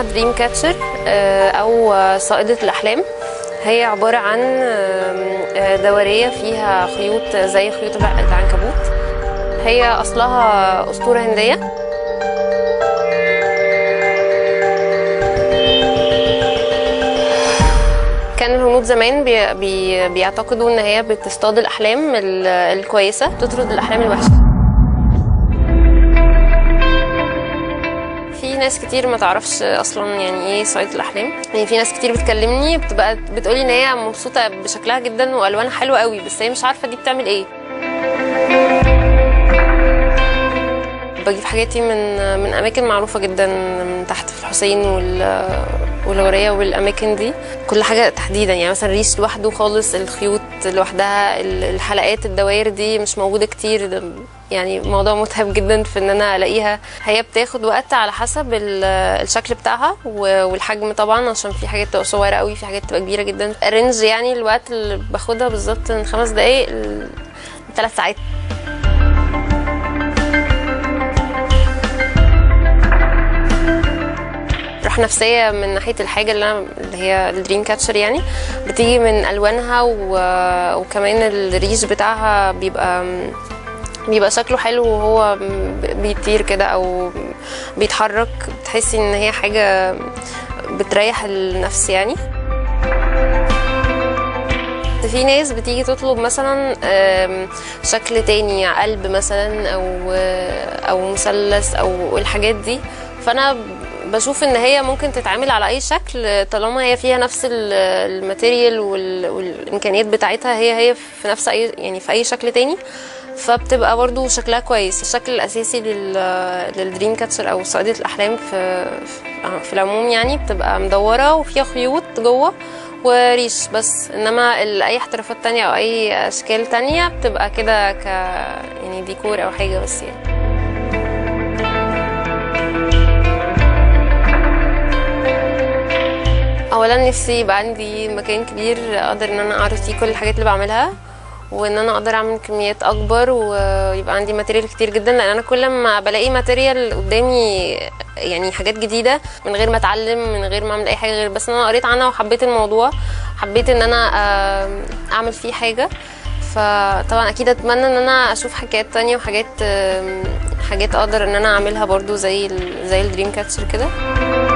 اسمها دريم كاتشر او صائدة الاحلام هي عبارة عن دورية فيها خيوط زي خيوط العنكبوت هي اصلها اسطورة هندية كان الهنود زمان بي بي بيعتقدوا ان هي بتصطاد الاحلام الكويسه تطرد الاحلام الوحشه في ناس كتير ما تعرفش اصلا يعني ايه صيد الاحلام يعني في ناس كتير بتكلمني بتبقى بتقولي ان هي مبسوطه بشكلها جدا والوانها حلوه قوي بس هي مش عارفه دي بتعمل ايه بجيب حاجاتي من من اماكن معروفه جدا من تحت في الحسين وال والوريه والاماكن دي كل حاجه تحديدا يعني مثلا ريش لوحده خالص الخيوط لوحدها الحلقات الدوائر دي مش موجوده كتير يعني موضوع متعب جدا في ان انا الاقيها هي بتاخد وقت على حسب الشكل بتاعها والحجم طبعا عشان في حاجات تبقى صغيره قوي في حاجات تبقى كبيره جدا الرينج يعني الوقت اللي باخدها بالظبط من خمس دقايق لثلاث ساعات راحه نفسيه من ناحيه الحاجه اللي انا اللي هي الدريم كاتشر يعني بتيجي من الوانها و... وكمان الريش بتاعها بيبقى بيبقى شكله حلو وهو بيطير كده او بيتحرك بتحسي ان هي حاجه بتريح النفس يعني في ناس بتيجي تطلب مثلا شكل تاني قلب مثلا او او مثلث او الحاجات دي فانا بشوف ان هي ممكن تتعامل على اي شكل طالما هي فيها نفس الماتيريال والامكانيات بتاعتها هي هي في نفس اي يعني في اي شكل تاني فبتبقى برضو شكلها كويس الشكل الاساسي للدريم كاتشر او صيدة الاحلام في في العموم يعني بتبقى مدوره وفيها خيوط جوه وريش بس انما اي احترافات تانية او اي اشكال تانية بتبقى كده ك يعني ديكور او حاجه بس يعني اولا نفسي يبقى عندي مكان كبير اقدر ان انا اعرض فيه كل الحاجات اللي بعملها وان انا اقدر اعمل كميات اكبر ويبقى عندي ماتيريال كتير جدا لان انا كل ما بلاقي ماتيريال قدامي يعني حاجات جديده من غير ما اتعلم من غير ما اعمل اي حاجه غير بس انا قريت عنها وحبيت الموضوع حبيت ان انا اعمل فيه حاجه فطبعا اكيد اتمنى ان انا اشوف حاجات تانية وحاجات حاجات اقدر ان انا اعملها برضو زي زي الدريم كاتشر كده